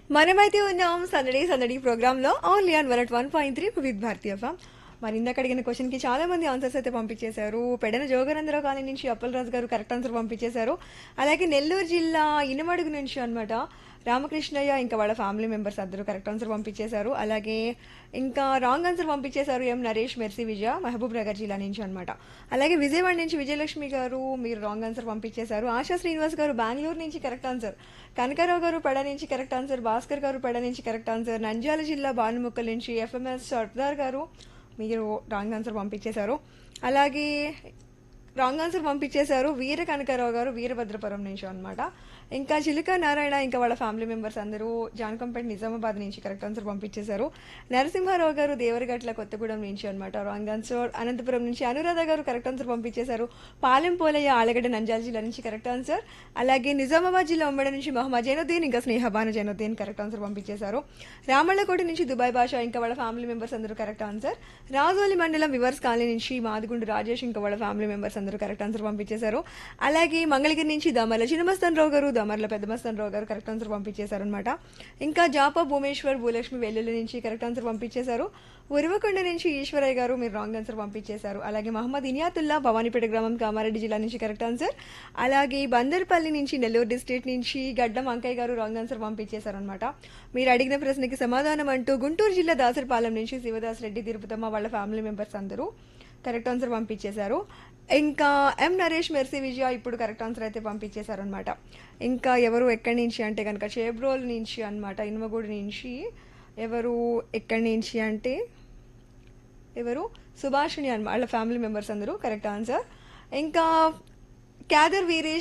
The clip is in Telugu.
మనమైతే ఉన్నాం సందడి సందడి ప్రోగ్రామ్ లో only on one one point three with Bharatiya farm మరి ఇందాక అడిగిన క్వశ్చన్ కి చాలా మంది ఆన్సర్స్ అయితే పంపించేశారు పెడన జోగనందరావు కాలనీ నుంచి అప్పలరాజు గారు కరెక్ట్ ఆన్సర్ పంపించేశారు అలాగే నెల్లూరు జిల్లా ఇనమడుగు నుంచి అన్నమాట రామకృష్ణయ్య ఇంకా వాళ్ళ ఫ్యామిలీ మెంబర్స్ అందరూ కరెక్ట్ ఆన్సర్ పంపించేశారు అలాగే ఇంకా రాంగ్ ఆన్సర్ పంపించేశారు ఎం నరేష్ మెర్సీ విజయ మహబూబ్ నగర్ జిల్లా నుంచి అన్నమాట అలాగే విజయవాడ నుంచి విజయలక్ష్మి గారు మీరు రాంగ్ ఆన్సర్ పంపించేశారు ఆశా శ్రీనివాస్ గారు బెంగళూరు నుంచి కరెక్ట్ ఆన్సర్ కనకారావు గారు పెడ నుంచి కరెక్ట్ ఆన్సర్ భాస్కర్ గారు పెడ నుంచి కరెక్ట్ ఆన్సర్ నంద్యాల జిల్లా భానుముక్కల్ నుంచి ఎఫ్ఎంఎస్ సర్దార్ గారు మీరు రాంగ్ ఆన్సర్ పంపించేశారు అలాగే రాంగ్ ఆన్సర్ పంపించేశారు వీర కనకారావు గారు వీరభద్రపురం నుంచి అన్నమాట ఇంకా చిలుక నారాయణ ఇంకా వాళ్ళ ఫ్యామిలీ మెంబర్స్ అందరూ జాన్కంపేట నిజామాబాద్ నుంచి కరెక్ట్ ఆన్సర్ పంపించేశారు నరసింహారావు గారు దేవరగట్ల కొత్తగూడెం నుంచి అన్నమాట రాంగ్ ఆన్సర్ అనంతపురం నుంచి అనురాధ గారు కరెక్ట్ ఆన్సర్ పంపించేశారు పాలెం పోలయ్య ఆలగడ్డ నంద్యాల జిల్లా నుంచి కరెక్ట్ ఆన్సర్ అలాగే నిజామాబాద్ జిల్లా ఉమ్మడి నుంచి మహమ్మద్ జైనుద్దీన్ ఇంకా స్నేహబాన జైనుద్దీన్ కరెక్ట్ ఆన్సర్ పంపించేశారు రామళ్ళకోట నుంచి దుబాయ్ భాష ఇంకా వాళ్ళ ఫ్యామిలీ మెంబర్స్ అందరూ కరెక్ట్ ఆన్సర్ రాజోలి మండలం వివర్స్ కాలనీ నుంచి మాదిగుండు రాజేష్ ఇంకా వాళ్ళ ఫ్యామిలీ మెంబర్స్ అందరూ కరెక్ట్ ఆన్సర్ పంపించేశారు అలాగే మంగళగిరి నుంచి దమర్ల చిన్నమస్తన్ రావు గారు దమర్ల పెద్దమస్తన్ రావు గారు కరెక్ట్ ఆన్సర్ పంపించేశారు అనమాట ఇంకా జాపా భూమేశ్వర్ భూలక్ష్మి వెల్లుల్లి నుంచి కరెక్ట్ ఆన్సర్ పంపించేశారు ఉరవకొండ నుంచి ఈశ్వరయ్య గారు మీరు రాంగ్ ఆన్సర్ పంపించేశారు అలాగే మహమ్మద్ ఇనియాతుల్లా భవానీపేట గ్రామం కామారెడ్డి జిల్లా నుంచి కరెక్ట్ ఆన్సర్ అలాగే బందర్పల్లి నుంచి నెల్లూరు డిస్ట్రిక్ట్ నుంచి గడ్డం అంకయ్య గారు రాంగ్ ఆన్సర్ పంపించేశారు అనమాట మీరు అడిగిన ప్రశ్నకి సమాధానం అంటూ గుంటూరు జిల్లా దాసరిపాలెం నుంచి శివదాస్ రెడ్డి తిరుపతమ్మ వాళ్ళ ఫ్యామిలీ మెంబర్స్ అందరూ కరెక్ట్ ఆన్సర్ పంపించేశారు ఇంకా ఎం నరేష్ మెర్సీ విజయ ఇప్పుడు కరెక్ట్ ఆన్సర్ అయితే పంపించేశారు అనమాట ఇంకా ఎవరు ఎక్కడి నుంచి అంటే కనుక చేబ్రోల్ నుంచి అన్నమాట ఇనుమగూడి నుంచి ఎవరు ఎక్కడి నుంచి అంటే ఎవరు సుభాషిణి అన్నమాట వాళ్ళ ఫ్యామిలీ మెంబర్స్ అందరూ కరెక్ట్ ఆన్సర్ ఇంకా క్యాదర్ వీరేష్